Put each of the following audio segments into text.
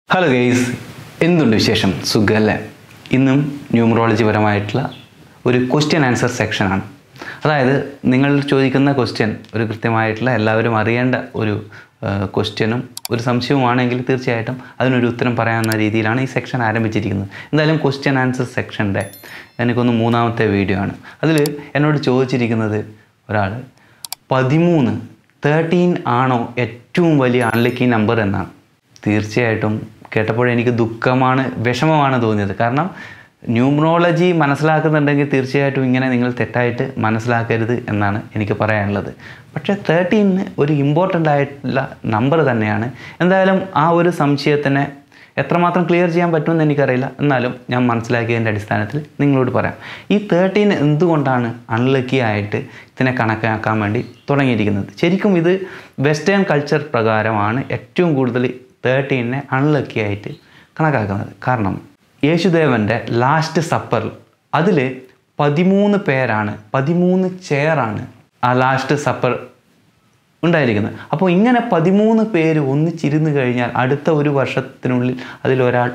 Hello guys എന്തുണ്ട് വിശേഷം സുഖമല്ലേ ഇന്നും ന്യൂമറോളജി പരമായിട്ടുള്ള ഒരു ക്വസ്റ്റ്യൻ ആൻസർ സെക്ഷനാണ് അതായത് നിങ്ങൾ ചോദിക്കുന്ന ക്വസ്റ്റ്യൻ ഒരു കൃത്യമായിട്ടുള്ള എല്ലാവരും അറിയേണ്ട ഒരു ക്വസ്റ്റ്യനും ഒരു സംശയവുമാണെങ്കിൽ തീർച്ചയായിട്ടും അതിനൊരു ഉത്തരം പറയാവുന്ന രീതിയിലാണ് ഈ സെക്ഷൻ ആരംഭിച്ചിരിക്കുന്നത് എന്തായാലും ക്വസ്റ്റ്യൻ ആൻസർ സെക്ഷൻ്റെ എനിക്കൊന്ന് മൂന്നാമത്തെ വീഡിയോ ആണ് അതിൽ എന്നോട് ചോദിച്ചിരിക്കുന്നത് ഒരാൾ പതിമൂന്ന് തേർട്ടീൻ ആണോ ഏറ്റവും വലിയ അൺലക്കി നമ്പർ എന്നാണ് തീർച്ചയായിട്ടും കേട്ടപ്പോൾ എനിക്ക് ദുഃഖമാണ് വിഷമമാണ് തോന്നിയത് കാരണം ന്യൂമറോളജി മനസ്സിലാക്കുന്നുണ്ടെങ്കിൽ തീർച്ചയായിട്ടും ഇങ്ങനെ നിങ്ങൾ തെറ്റായിട്ട് മനസ്സിലാക്കരുത് എന്നാണ് എനിക്ക് പറയാനുള്ളത് പക്ഷേ തേർട്ടീന് ഒരു ഇമ്പോർട്ടൻ്റ് ആയിട്ടുള്ള നമ്പർ തന്നെയാണ് എന്തായാലും ആ ഒരു സംശയത്തിനെ എത്രമാത്രം ക്ലിയർ ചെയ്യാൻ പറ്റുമെന്ന് എനിക്കറിയില്ല എന്നാലും ഞാൻ മനസ്സിലാക്കിയതിൻ്റെ അടിസ്ഥാനത്തിൽ നിങ്ങളോട് പറയാം ഈ തേർട്ടീൻ എന്തുകൊണ്ടാണ് അൺലക്കി ആയിട്ട് ഇതിനെ കണക്കാക്കാൻ വേണ്ടി തുടങ്ങിയിരിക്കുന്നത് ശരിക്കും ഇത് വെസ്റ്റേൺ കൾച്ചർ പ്രകാരമാണ് ഏറ്റവും കൂടുതൽ തേർട്ടീനെ അൺലക്കി ആയിട്ട് കണക്കാക്കുന്നത് കാരണം യേശുദേവൻ്റെ ലാസ്റ്റ് സപ്പർ അതിൽ പതിമൂന്ന് പേരാണ് പതിമൂന്ന് ചെയറാണ് ആ ലാസ്റ്റ് സപ്പർ ഉണ്ടായിരിക്കുന്നത് അപ്പോൾ ഇങ്ങനെ പതിമൂന്ന് പേര് ഒന്നിച്ചിരുന്ന് കഴിഞ്ഞാൽ അടുത്ത ഒരു വർഷത്തിനുള്ളിൽ അതിലൊരാൾ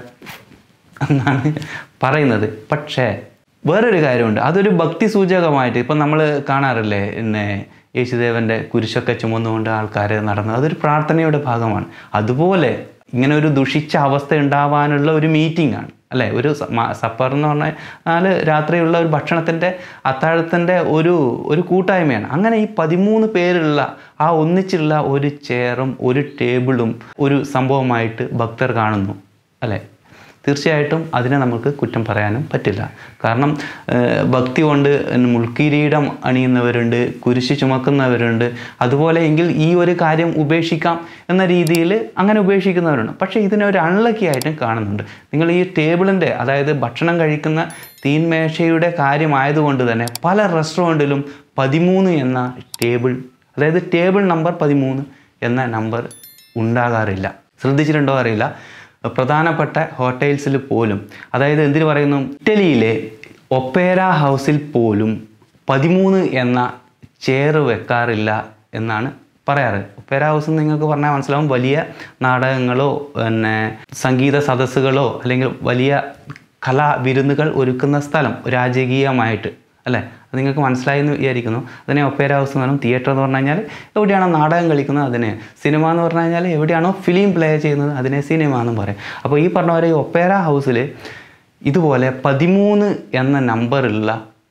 എന്നാണ് പറയുന്നത് പക്ഷേ വേറൊരു കാര്യമുണ്ട് അതൊരു ഭക്തി സൂചകമായിട്ട് ഇപ്പം നമ്മൾ കാണാറില്ലേ പിന്നെ യേശുദേവൻ്റെ കുരിശൊക്കെ ചുമന്നുകൊണ്ട് ആൾക്കാർ നടന്നത് അതൊരു പ്രാർത്ഥനയുടെ ഭാഗമാണ് അതുപോലെ ഇങ്ങനെ ഒരു ദുഷിച്ച അവസ്ഥ ഉണ്ടാവാനുള്ള ഒരു മീറ്റിംഗ് ആണ് അല്ലേ ഒരു സ- മ- സപ്പർ എന്ന് പറഞ്ഞാൽ രാത്രിയുള്ള ഒരു ഭക്ഷണത്തിൻ്റെ അത്താഴത്തിൻ്റെ ഒരു ഒരു കൂട്ടായ്മയാണ് അങ്ങനെ ഈ പതിമൂന്ന് പേരുള്ള ആ ഒന്നിച്ചുള്ള ഒരു ചെയറും ഒരു ടേബിളും ഒരു സംഭവമായിട്ട് ഭക്തർ കാണുന്നു അല്ലേ തീർച്ചയായിട്ടും അതിനെ നമുക്ക് കുറ്റം പറയാനും പറ്റില്ല കാരണം ഏഹ്, ഭക്തി കൊണ്ട് മുൾക്കിരീടം അണിയുന്നവരുണ്ട് കുരിശ് ചുമക്കുന്നവരുണ്ട് അതുപോലെ എങ്കിൽ ഈ ഒരു കാര്യം ഉപേക്ഷിക്കാം എന്ന രീതിയിൽ അങ്ങനെ ഉപേക്ഷിക്കുന്നവരുണ്ട് പക്ഷേ ഇതിനെ ഒരു അൺലക്കി ആയിട്ടും കാണുന്നുണ്ട് നിങ്ങൾ ഈ ടേബിളിൻ്റെ അതായത് ഭക്ഷണം കഴിക്കുന്ന തീൻമേശയുടെ കാര്യമായതുകൊണ്ട് തന്നെ പല റെസ്റ്റോറൻറ്റിലും പതിമൂന്ന് എന്ന ടേബിൾ അതായത് ടേബിൾ നമ്പർ പതിമൂന്ന് എന്ന നമ്പർ ഉണ്ടാകാറില്ല ശ്രദ്ധിച്ചിട്ടുണ്ടോ അറിയില്ല പ്രധാനപ്പെട്ട ഹോട്ടൽസിൽ പോലും അതായത് എന്തിനു പറയുന്നു ഇറ്റലിയിലെ ഒപ്പേര ഹൗസിൽ പോലും പതിമൂന്ന് എന്ന ചെയർ വെക്കാറില്ല എന്നാണ് പറയാറ് ഒപ്പേര ഹൗസ് എന്ന് നിങ്ങൾക്ക് പറഞ്ഞാൽ മനസ്സിലാവും വലിയ നാടകങ്ങളോ പിന്നെ സംഗീത സദസ്സുകളോ അല്ലെങ്കിൽ വലിയ കലാവിരുന്നുകൾ ഒരുക്കുന്ന സ്ഥലം രാജകീയമായിട്ട് അല്ലേ അത് നിങ്ങൾക്ക് മനസ്സിലായി എന്ന് വിചാരിക്കുന്നു അതിനെ ഒപ്പേര ഹൗസ് എന്ന് പറയും തിയേറ്റർ എന്ന് പറഞ്ഞു കഴിഞ്ഞാൽ എവിടെയാണോ നാടകം കളിക്കുന്നത് അതിനെ സിനിമ എന്ന് പറഞ്ഞു കഴിഞ്ഞാൽ എവിടെയാണോ ഫിലിം പ്ലേ ചെയ്യുന്നത് അതിനെ സിനിമ എന്നും പറയും അപ്പോൾ ഈ പറഞ്ഞ പോലെ ഈ ഒപ്പേര ഹൗസിൽ ഇതുപോലെ പതിമൂന്ന് എന്ന നമ്പറുള്ള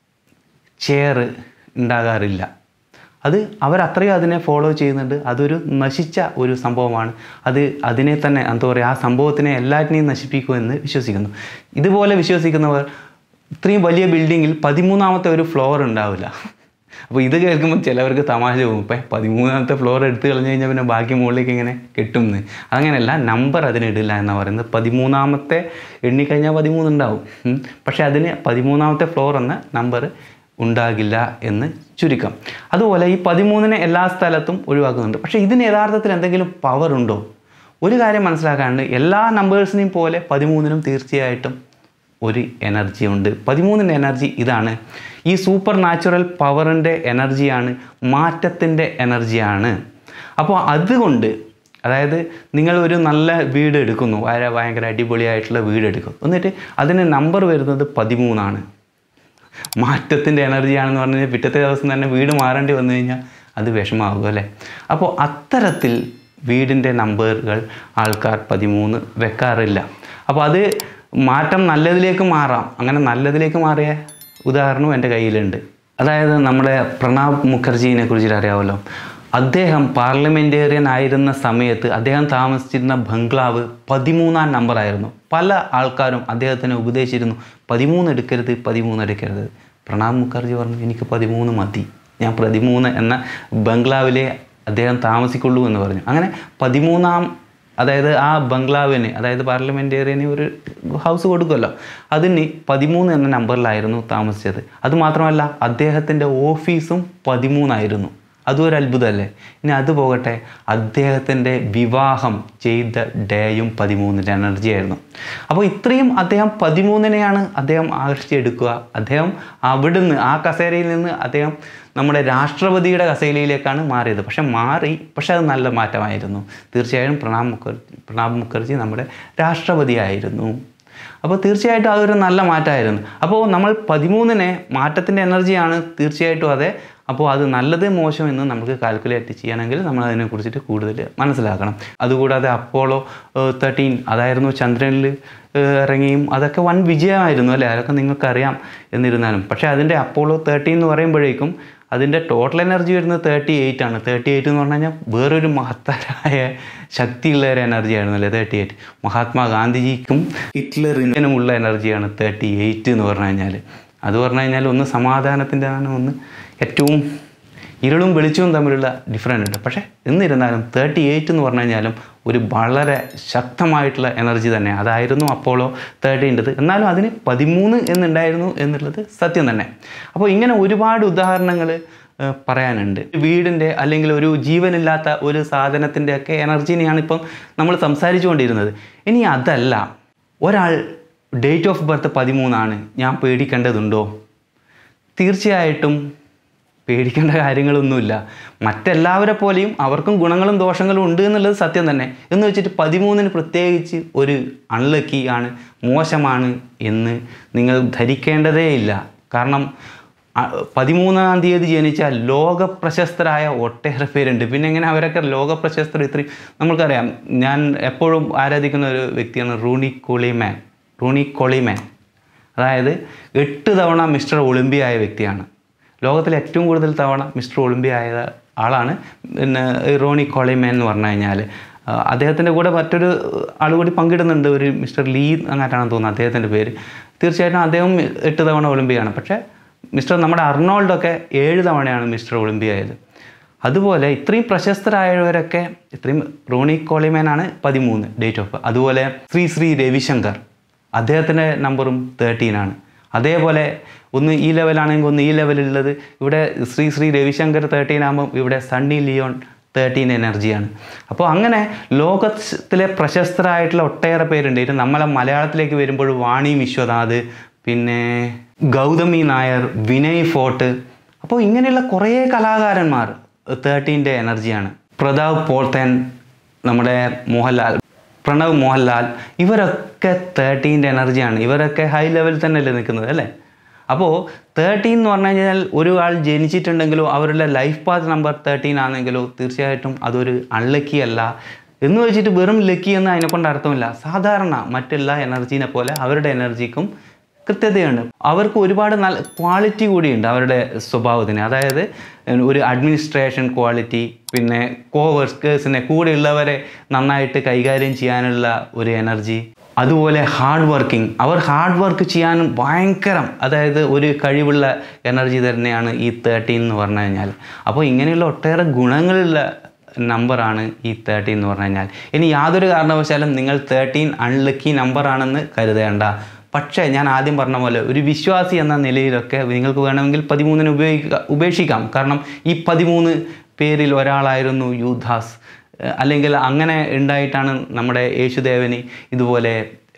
ചെയർ ഉണ്ടാകാറില്ല അത് അവരത്രയും അതിനെ ഫോളോ ചെയ്യുന്നുണ്ട് അതൊരു നശിച്ച ഒരു സംഭവമാണ് അത് അതിനെ തന്നെ എന്താ പറയുക ആ സംഭവത്തിനെ എല്ലാറ്റിനെയും നശിപ്പിക്കുമെന്ന് വിശ്വസിക്കുന്നു ഇതുപോലെ വിശ്വസിക്കുന്നവർ ഇത്രയും വലിയ ബിൽഡിങ്ങിൽ പതിമൂന്നാമത്തെ ഒരു ഫ്ലോർ ഉണ്ടാവില്ല അപ്പോൾ ഇത് കേൾക്കുമ്പോൾ ചിലവർക്ക് തമാശ പോകും ഇപ്പം പതിമൂന്നാമത്തെ ഫ്ലോർ എടുത്തു കളഞ്ഞു കഴിഞ്ഞാൽ പിന്നെ ബാക്കി മുകളിലേക്ക് ഇങ്ങനെ കെട്ടുമെന്ന് അങ്ങനെയല്ല നമ്പർ അതിനിടില്ല എന്നാണ് പറയുന്നത് പതിമൂന്നാമത്തെ എണ്ണിക്കഴിഞ്ഞാൽ പതിമൂന്ന് ഉണ്ടാവും ഉം. പക്ഷേ അതിന് പതിമൂന്നാമത്തെ ഫ്ലോർ എന്ന നമ്പർ ഉണ്ടാകില്ല എന്ന് ചുരുക്കം അതുപോലെ ഈ പതിമൂന്നിനെ എല്ലാ സ്ഥലത്തും ഒഴിവാക്കുന്നുണ്ട് പക്ഷേ ഇതിന് യഥാർത്ഥത്തിൽ എന്തെങ്കിലും പവർ ഉണ്ടോ ഒരു കാര്യം മനസ്സിലാക്കാണ്ട് എല്ലാ നമ്പേഴ്സിനെയും പോലെ പതിമൂന്നിനും തീർച്ചയായിട്ടും ഒരു എനർജി ഉണ്ട് പതിമൂന്നിൻ്റെ എനർജി ഇതാണ് ഈ സൂപ്പർ നാച്ചുറൽ പവറിൻ്റെ എനർജിയാണ് മാറ്റത്തിൻ്റെ എനർജിയാണ് അപ്പോൾ അതുകൊണ്ട് അതായത് നിങ്ങൾ ഒരു നല്ല വീട് എടുക്കുന്നു വളരെ ഭയങ്കര അടിപൊളിയായിട്ടുള്ള വീട് എടുക്കും എന്നിട്ട് അതിന് നമ്പർ വരുന്നത് പതിമൂന്നാണ് മാറ്റത്തിൻ്റെ എനർജിയാണെന്ന് പറഞ്ഞു കഴിഞ്ഞാൽ പിറ്റത്തെ ദിവസം തന്നെ വീട് മാറേണ്ടി വന്നു കഴിഞ്ഞാൽ അത് വിഷമാകും അല്ലേ അപ്പോൾ അത്തരത്തിൽ വീടിൻ്റെ നമ്പറുകൾ ആൾക്കാർ പതിമൂന്ന് വെക്കാറില്ല അപ്പോൾ അത് മാറ്റം നല്ലതിലേക്ക് മാറാം അങ്ങനെ നല്ലതിലേക്ക് മാറിയ ഉദാഹരണവും എൻ്റെ കയ്യിലുണ്ട് അതായത് നമ്മുടെ പ്രണബ് മുഖർജീനെ കുറിച്ചിട്ട് അറിയാമല്ലോ അദ്ദേഹം പാർലമെൻറ്റേറിയൻ ആയിരുന്ന സമയത്ത് അദ്ദേഹം താമസിച്ചിരുന്ന ബംഗ്ലാവ് പതിമൂന്നാം നമ്പറായിരുന്നു പല ആൾക്കാരും അദ്ദേഹത്തിനെ ഉപദേശിച്ചിരുന്നു പതിമൂന്ന് എടുക്കരുത് പതിമൂന്ന് എടുക്കരുത് പ്രണബ് മുഖർജി പറഞ്ഞു എനിക്ക് പതിമൂന്ന് മതി ഞാൻ പതിമൂന്ന് എന്ന ബംഗ്ലാവിലെ അദ്ദേഹം താമസിക്കുള്ളൂ എന്ന് പറഞ്ഞു അങ്ങനെ പതിമൂന്നാം അതായത് ആ ബംഗ്ലാവിന് അതായത് പാർലമെൻറ്റേറിയന് ഒരു ഹൗസ് കൊടുക്കുമല്ലോ അതിന് പതിമൂന്ന് എന്ന നമ്പറിലായിരുന്നു താമസിച്ചത് അതുമാത്രമല്ല അദ്ദേഹത്തിൻ്റെ ഓഫീസും പതിമൂന്നായിരുന്നു അതും ഒരു അത്ഭുതമല്ലേ ഇനി അത് പോകട്ടെ അദ്ദേഹത്തിൻ്റെ വിവാഹം ചെയ്ത ഡേയും പതിമൂന്നിൻ്റെ എനർജി ആയിരുന്നു അപ്പോൾ ഇത്രയും അദ്ദേഹം പതിമൂന്നിനെയാണ് അദ്ദേഹം ആകർഷിച്ചെടുക്കുക അദ്ദേഹം അവിടുന്ന് ആ കസേരയിൽ നിന്ന് അദ്ദേഹം നമ്മുടെ രാഷ്ട്രപതിയുടെ കസേരയിലേക്കാണ് മാറിയത് പക്ഷെ മാറി പക്ഷെ അത് നല്ല മാറ്റമായിരുന്നു തീർച്ചയായും പ്രണാബ് മുഖർജി പ്രണാബ് മുഖർജി നമ്മുടെ രാഷ്ട്രപതിയായിരുന്നു അപ്പോൾ തീർച്ചയായിട്ടും അതൊരു നല്ല മാറ്റമായിരുന്നു അപ്പോൾ നമ്മൾ പതിമൂന്നിനെ മാറ്റത്തിൻ്റെ എനർജിയാണ് തീർച്ചയായിട്ടും അതെ അപ്പോൾ അത് നല്ലത് മോശം എന്ന് നമുക്ക് കാൽക്കുലേറ്റ് ചെയ്യണമെങ്കിൽ നമ്മൾ അതിനെക്കുറിച്ചിട്ട് കൂടുതൽ മനസ്സിലാക്കണം അതുകൂടാതെ അപ്പോളോ തേർട്ടീൻ അതായിരുന്നു ചന്ദ്രനിൽ ഏഹ്, ഇറങ്ങിയും അതൊക്കെ വൻ വിജയമായിരുന്നു അല്ലേ അതൊക്കെ നിങ്ങൾക്കറിയാം എന്നിരുന്നാലും പക്ഷേ അതിൻ്റെ അപ്പോളോ തേർട്ടീൻ എന്ന് പറയുമ്പോഴേക്കും അതിൻ്റെ ടോട്ടൽ എനർജി വരുന്നത് തേർട്ടി എയ്റ്റ് ആണ് തേർട്ടി എയ്റ്റ് എന്ന് പറഞ്ഞു കഴിഞ്ഞാൽ വേറൊരു മഹത്തരായ ശക്തിയുള്ള ഒരു എനർജി ആയിരുന്നു അല്ലേ തേർട്ടി എയ്റ്റ് മഹാത്മാഗാന്ധിജിക്കും ഹിറ്റ്ലറിനുമുള്ള എനർജിയാണ് തേർട്ടി എയ്റ്റ് എന്ന് പറഞ്ഞു കഴിഞ്ഞാൽ അത് പറഞ്ഞു കഴിഞ്ഞാൽ ഒന്ന് സമാധാനത്തിൻ്റെ ആണ് ഒന്ന് ഏറ്റവും ഇരുളും വെളിച്ചവും തമ്മിലുള്ള ഡിഫറൻറ്റ് ഉണ്ട് പക്ഷേ എന്നിരുന്നാലും തേർട്ടി എയ്റ്റ് എന്ന് പറഞ്ഞു കഴിഞ്ഞാലും ഒരു വളരെ ശക്തമായിട്ടുള്ള എനർജി തന്നെ അതായിരുന്നു അപ്പോളോ തേർട്ടീൻ്റെത് എന്നാലും അതിന് പതിമൂന്ന് എന്നുണ്ടായിരുന്നു എന്നുള്ളത് സത്യം തന്നെ അപ്പോൾ ഇങ്ങനെ ഒരുപാട് ഉദാഹരണങ്ങൾ പറയാനുണ്ട് വീടിൻ്റെ അല്ലെങ്കിൽ ഒരു ജീവനില്ലാത്ത ഒരു സാധനത്തിൻ്റെ ഒക്കെ എനർജിനെയാണ് ഇപ്പം നമ്മൾ സംസാരിച്ചു കൊണ്ടിരുന്നത് ഇനി അതല്ല ഒരാൾ ഡേറ്റ് ഓഫ് ബർത്ത് പതിമൂന്നാണ് ഞാൻ പേടിക്കേണ്ടതുണ്ടോ തീർച്ചയായിട്ടും പേടിക്കേണ്ട കാര്യങ്ങളൊന്നുമില്ല മറ്റെല്ലാവരെ പോലെയും അവർക്കും ഗുണങ്ങളും ദോഷങ്ങളും ഉണ്ട് എന്നുള്ളത് സത്യം തന്നെ എന്ന് വെച്ചിട്ട് പതിമൂന്നിന് പ്രത്യേകിച്ച് ഒരു അൺലക്കി ആണ് മോശമാണ് എന്ന് നിങ്ങൾ ധരിക്കേണ്ടതേ ഇല്ല കാരണം അ- പതിമൂന്നാം തീയതി ജനിച്ച ലോക പ്രശസ്തരായ ഒട്ടേറെ പേരുണ്ട് പിന്നെ എങ്ങനെ അവരൊക്കെ ലോക പ്രശസ്തർ ഇത്രയും നമ്മൾക്കറിയാം ഞാൻ എപ്പോഴും ആരാധിക്കുന്ന ഒരു വ്യക്തിയാണ് റൂണി കോളിമാൻ റൂണി കോളിമാൻ അതായത് എട്ട് തവണ മിസ്റ്റർ ഒളിമ്പിയ ആയ വ്യക്തിയാണ് ലോകത്തിലെ ഏറ്റവും കൂടുതൽ തവണ മിസ്റ്റർ ഒളിമ്പിയ ആയ ആളാണ് പിന്നെ ഈ റോണി കോളിമാൻ എന്ന് പറഞ്ഞു കഴിഞ്ഞാൽ അദ്ദേഹത്തിൻ്റെ കൂടെ മറ്റൊരു ആൾ കൂടി പങ്കിടുന്നുണ്ട് ഒരു മിസ്റ്റർ ലീ അങ്ങാറ്റാണെന്ന് തോന്നുന്നത് അദ്ദേഹത്തിൻ്റെ പേര് തീർച്ചയായിട്ടും അദ്ദേഹം എട്ട് തവണ ഒളിമ്പിയാണ് പക്ഷേ മിസ്റ്റർ നമ്മുടെ അർണോൾഡൊക്കെ ഏഴ് തവണയാണ് മിസ്റ്റർ ഒളിമ്പിയ ആയത് അതുപോലെ ഇത്രയും പ്രശസ്തരായവരൊക്കെ ഇത്രയും റോണി കോളിമാനാണ് പതിമൂന്ന് ഡേറ്റ് ഓഫ് അതുപോലെ ശ്രീ ശ്രീ രവിശങ്കർ അദ്ദേഹത്തിൻ്റെ നമ്പറും തേർട്ടീൻ ആണ് അതേപോലെ ഒന്ന് ഈ ലെവലാണെങ്കിൽ ഒന്ന് ഈ ലെവലുള്ളത് ഇവിടെ ശ്രീ ശ്രീ രവിശങ്കർ തേർട്ടീൻ ആകുമ്പം ഇവിടെ സണ്ണി ലിയോൺ തേർട്ടീൻ എനർജിയാണ് അപ്പോൾ അങ്ങനെ ലോകത്തിലെ പ്രശസ്തരായിട്ടുള്ള ഒട്ടേറെ പേരുണ്ട് ഇത് നമ്മളെ മലയാളത്തിലേക്ക് വരുമ്പോൾ വാണി വിശ്വനാഥ് പിന്നെ ഗൗതമി നായർ വിനയ് ഫോർട്ട് അപ്പോൾ ഇങ്ങനെയുള്ള കുറേ കലാകാരന്മാർ തേർട്ടീൻ്റെ എനർജിയാണ് പ്രതാപ് പോൾത്തൻ നമ്മുടെ മോഹൻലാൽ പ്രണവ് മോഹൻലാൽ ഇവരൊക്കെ തേർട്ടീൻ്റെ എനർജിയാണ് ഇവരൊക്കെ ഹൈ ലെവലിൽ തന്നെയല്ലേ നിൽക്കുന്നത് അല്ലേ അപ്പോൾ തേർട്ടീൻ എന്ന് പറഞ്ഞു കഴിഞ്ഞാൽ ഒരു ആൾ ജനിച്ചിട്ടുണ്ടെങ്കിലോ അവരുടെ ലൈഫ് പാത്ത് നമ്പർ തേർട്ടീൻ ആണെങ്കിലോ തീർച്ചയായിട്ടും അതൊരു അൺലക്കി അല്ല എന്ന് വെച്ചിട്ട് വെറും ലക്കി എന്ന് അതിനെക്കൊണ്ട് അർത്ഥമില്ല സാധാരണ മറ്റുള്ള എനർജീനെ പോലെ അവരുടെ എനർജിക്കും കൃത്യതയുണ്ട് അവർക്ക് ഒരുപാട് നല്ല ക്വാളിറ്റി കൂടിയുണ്ട് അവരുടെ സ്വഭാവത്തിന് അതായത് ഒരു അഡ്മിനിസ്ട്രേഷൻ ക്വാളിറ്റി പിന്നെ കോ വർക്കേഴ്സിനെ കൂടെയുള്ളവരെ നന്നായിട്ട് കൈകാര്യം ചെയ്യാനുള്ള ഒരു എനർജി അതുപോലെ ഹാർഡ് വർക്കിംഗ് അവർ ഹാർഡ് വർക്ക് ചെയ്യാനും ഭയങ്കരം അതായത് ഒരു കഴിവുള്ള എനർജി തന്നെയാണ് ഈ തേർട്ടീൻ എന്ന് പറഞ്ഞു കഴിഞ്ഞാൽ അപ്പോൾ ഇങ്ങനെയുള്ള ഒട്ടേറെ ഗുണങ്ങളുള്ള നമ്പറാണ് ഈ തേർട്ടീൻ എന്ന് പറഞ്ഞു കഴിഞ്ഞാൽ ഇനി യാതൊരു കാരണവശാലും നിങ്ങൾ തേർട്ടീൻ അൺലക്കി നമ്പറാണെന്ന് കരുതേണ്ട പക്ഷേ ഞാൻ ആദ്യം പറഞ്ഞ പോലെ ഒരു വിശ്വാസി എന്ന നിലയിലൊക്കെ നിങ്ങൾക്ക് വേണമെങ്കിൽ പതിമൂന്നിന് ഉപയോഗിക്കുക ഉപേക്ഷിക്കാം കാരണം ഈ പതിമൂന്ന് പേരിൽ ഒരാളായിരുന്നു യൂദാസ് ഏഹ് അല്ലെങ്കിൽ അങ്ങനെ ഉണ്ടായിട്ടാണ് നമ്മുടെ യേശുദേവന് ഇതുപോലെ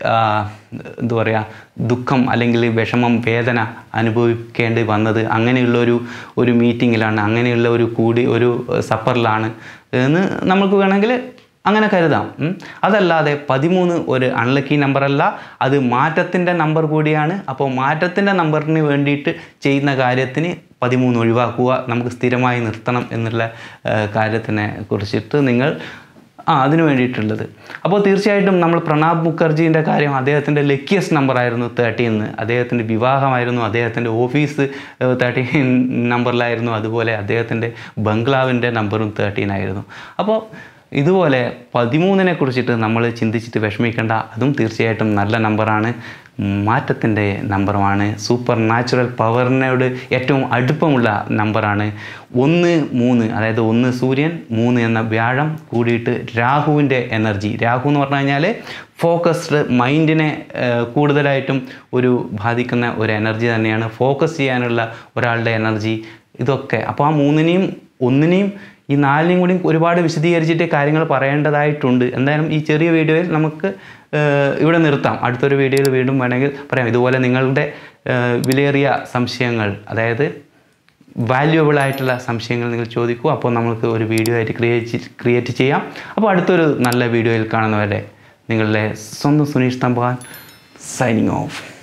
എന്താ പറയുക ദുഃഖം അല്ലെങ്കിൽ വിഷമം വേദന അനുഭവിക്കേണ്ടി വന്നത് അങ്ങനെയുള്ള ഒരു ഒരു മീറ്റിങ്ങിലാണ് അങ്ങനെയുള്ള ഒരു കൂടി ഒരു സപ്പറിലാണ് എന്ന് നമുക്ക് വേണമെങ്കിൽ അങ്ങനെ കരുതാം ഉം. അതല്ലാതെ പതിമൂന്ന് ഒരു അൺലക്കി നമ്പറല്ല അത് മാറ്റത്തിൻ്റെ നമ്പർ കൂടിയാണ് അപ്പോൾ മാറ്റത്തിൻ്റെ നമ്പറിന് വേണ്ടിയിട്ട് ചെയ്യുന്ന കാര്യത്തിന് പതിമൂന്ന് ഒഴിവാക്കുക നമുക്ക് സ്ഥിരമായി നിർത്തണം എന്നുള്ള ആ, കാര്യത്തിനെ കുറിച്ചിട്ട് നിങ്ങൾ ആ അതിന് വേണ്ടിയിട്ടുള്ളത് അപ്പോൾ തീർച്ചയായിട്ടും നമ്മൾ പ്രണാബ് മുഖർജീൻ്റെ കാര്യം അദ്ദേഹത്തിൻ്റെ ലക്കിയസ്റ്റ് നമ്പർ ആയിരുന്നു തേർട്ടീന്ന് അദ്ദേഹത്തിൻ്റെ വിവാഹമായിരുന്നു അദ്ദേഹത്തിൻ്റെ ഓഫീസ് തേർട്ടീൻ നമ്പറിലായിരുന്നു അതുപോലെ അദ്ദേഹത്തിൻ്റെ ബംഗ്ലാവിൻ്റെ നമ്പറും തേർട്ടീൻ ആയിരുന്നു അപ്പോൾ ഇതുപോലെ പതിമൂന്നിനെ കുറിച്ചിട്ട് നമ്മൾ ചിന്തിച്ചിട്ട് വിഷമിക്കേണ്ട അതും തീർച്ചയായിട്ടും നല്ല നമ്പറാണ് മാറ്റത്തിൻ്റെ നമ്പറുമാണ് സൂപ്പർ നാച്ചുറൽ പവറിനോട് ഏറ്റവും അടുപ്പമുള്ള നമ്പറാണ് ഒന്ന് മൂന്ന് അതായത് ഒന്ന് സൂര്യൻ മൂന്ന് എന്ന വ്യാഴം കൂടിയിട്ട് രാഹുവിൻ്റെ എനർജി രാഹു എന്ന് പറഞ്ഞു കഴിഞ്ഞാൽ ഫോക്കസ്ഡ് മൈൻഡിനെ ഏഹ്, കൂടുതലായിട്ടും ഒരു ബാധിക്കുന്ന ഒരു എനർജി തന്നെയാണ് ഫോക്കസ് ചെയ്യാനുള്ള ഒരാളുടെ എനർജി ഇതൊക്കെ അപ്പോൾ ആ മൂന്നിനെയും ഒന്നിനെയും ഈ നാലിനെയും കൂടി ഒരുപാട് വിശദീകരിച്ചിട്ട് കാര്യങ്ങൾ പറയേണ്ടതായിട്ടുണ്ട് എന്തായാലും ഈ ചെറിയ വീഡിയോയിൽ നമുക്ക് ഏഹ്, ഇവിടെ നിർത്താം അടുത്തൊരു വീഡിയോയിൽ വീണ്ടും വേണമെങ്കിൽ പറയാം ഇതുപോലെ നിങ്ങളുടെ ഏഹ്, വിലയേറിയ സംശയങ്ങൾ അതായത് വാല്യുവബിൾ ആയിട്ടുള്ള സംശയങ്ങൾ നിങ്ങൾ ചോദിക്കൂ അപ്പോൾ നമുക്ക് ഒരു വീഡിയോ ആയിട്ട് ക്രിയേറ്റ് ക്രിയേറ്റ് ചെയ്യാം അപ്പോൾ അടുത്തൊരു നല്ല വീഡിയോയിൽ കാണുന്നവരെ നിങ്ങളുടെ സ്വന്തം സുനീഷ് തമ്പാൻ സൈനിങ് ഓഫ്